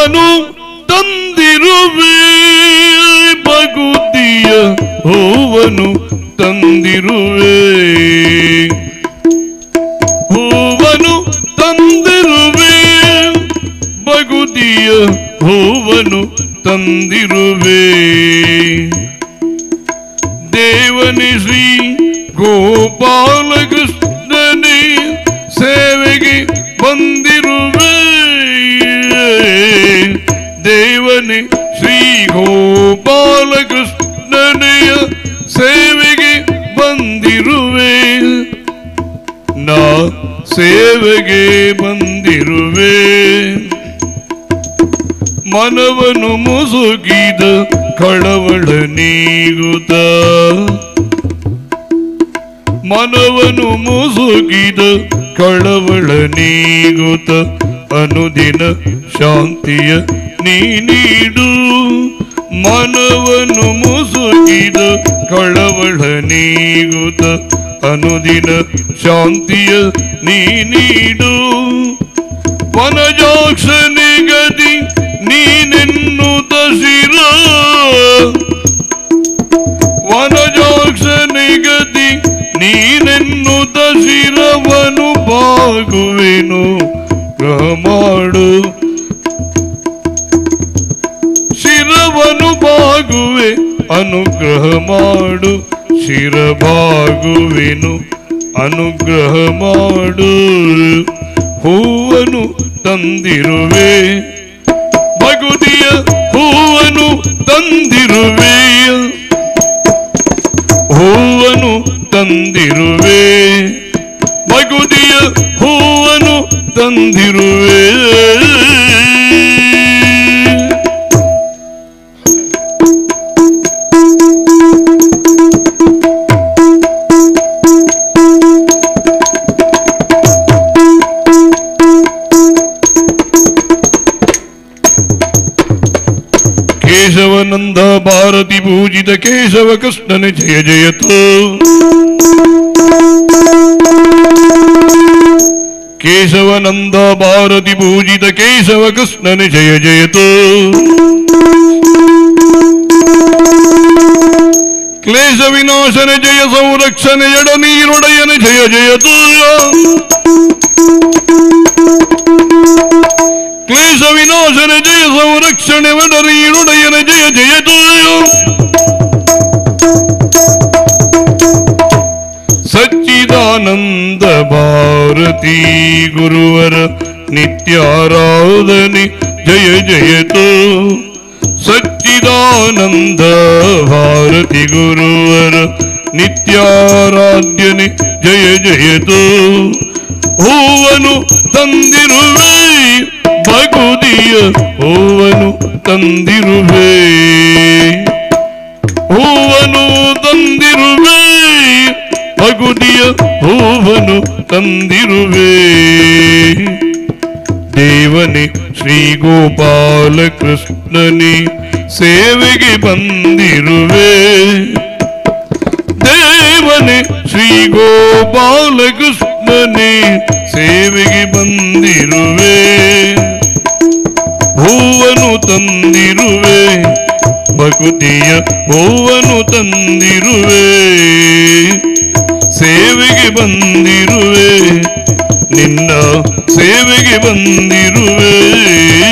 ಹೂವನು ತಂದಿರುವೆ ಬಗುದಿಯ ಹೂವನು ತಂದಿರುವೆ ಹೂವನು ತಂದಿರುವೆ ಬಗುದಿಯ ಹೂವನು ತಂದಿರುವೆ ದೇವನಿ ಶ್ರೀ ಗೋಪಾಲಕೃಷ್ಣನೇ ಸೇವೆಗೆ ಬಂದಿರುವೆ ದೇವನಿ ಶ್ರೀ ಗೋಪಾಲಕೃಷ್ಣನೆಯ ಸೇವೆಗೆ ಬಂದಿರುವೆ ನಾ ಸೇವೆಗೆ ಬಂದಿರುವೆ ಮನವನು ಮುಸುಗಿದ ಕಳವಳ ನೀಗುತ್ತ ಮನವನು ಮುಸುಗಿದ ಕಳವಳ ನೀಗುತ್ತ ಅನುದಿನ ಶಾಂತಿಯ ನೀ ನೀಡು ಮನವನು ಮುಸುಗಿದ ಕಳವಳ ನೀಗುತ್ತ ಅನುದಿನ ಶಾಂತಿಯ ನೀ ನೀಡು ವನಜಾಕ್ಷ ನಿಗದಿ ನೀನೆನ್ನುತ್ತ ಶಿರ ವನಜಾಕ್ಷ ನಿಗದಿ ನೀನೆನ್ನುತ್ತ ಶಿರವನು ಬಾಗುವೆನು ಗ್ರಹ ಮಾಡು ಶಿರವನು ಬಾಗುವೆ ಅನುಗ್ರಹ ಮಾಡು ಶಿರ ಬಾಗುವೆನು ಅನುಗ್ರಹ ಮಾಡು ಹೂವನು ತಂದಿರುವೆ ಬಗುದಿಯ ಹೂವನು ತಂದಿರುವೆ ಹೂವನು ತಂದಿರುವೆ ಬಗುದಿಯ ಹೂವನು ತಂದಿರುವೆ ಕೇಶವನಂದ ಭಾರತಿ ಪೂಜಿತ ಕೇಶವ ಕೃಷ್ಣನ ಜಯ ಜಯತು ಕೇಶವನಂದ ಭಾರತಿ ಪೂಜಿತ ಕೇಶವ ಕೃಷ್ಣನ ಜಯ ಜಯತು ಕ್ಲೇಶ ವಿನಾಶನ ಜಯ ಸಂರಕ್ಷಣೆ ಎಡ ನೀರೊಡೆಯನ ಜಯ ಜಯತು ಕ್ಲೇಶ ವಿನಾಶನ ಜಯ ಸಂರಕ್ಷಣೆ ಎಡ ನೀರೊಡೆಯನ ಜಯ ಜಯತು ಸಚ್ಚಿದಾನಂದ ಭಾರತಿ ಗುರುವರ ನಿತ್ಯಾರಾಧನೆ ಜಯ ಜಯತು ಸಚ್ಚಿದಾನಂದ ಭಾರತಿ ಗುರುವರ ನಿತ್ಯಾರಾಧ್ಯನೆ ಜಯ ಜಯತು ಹೂವನು ತಂದಿರುವೆ ಬಗುದಿಯ ಹೂವನು ತಂದಿರುವೆ ಹೂವನು ತಂದಿರುವೆ ಬಗುದಿಯ ಹೂವನು ತಂದಿರುವೆ ದೇವನೇ ಶ್ರೀ ಗೋಪಾಲ ಕೃಷ್ಣನೇ ಸೇವೆಗೆ ಬಂದಿರುವೆ ದೇವನೇ ಶ್ರೀ ಗೋಪಾಲ ಕೃಷ್ಣನೇ ಸೇವೆಗೆ ಬಂದಿರುವೆ ಹೂವನು ತಂದಿರುವೆ ಭಕುತಿಯ ಹೂವನು ತಂದಿರುವೆ ಸೇವೆಗೆ ಬಂದಿರುವೆ ನಿನ್ನ ಸೇವೆಗೆ ಬಂದಿರುವೆ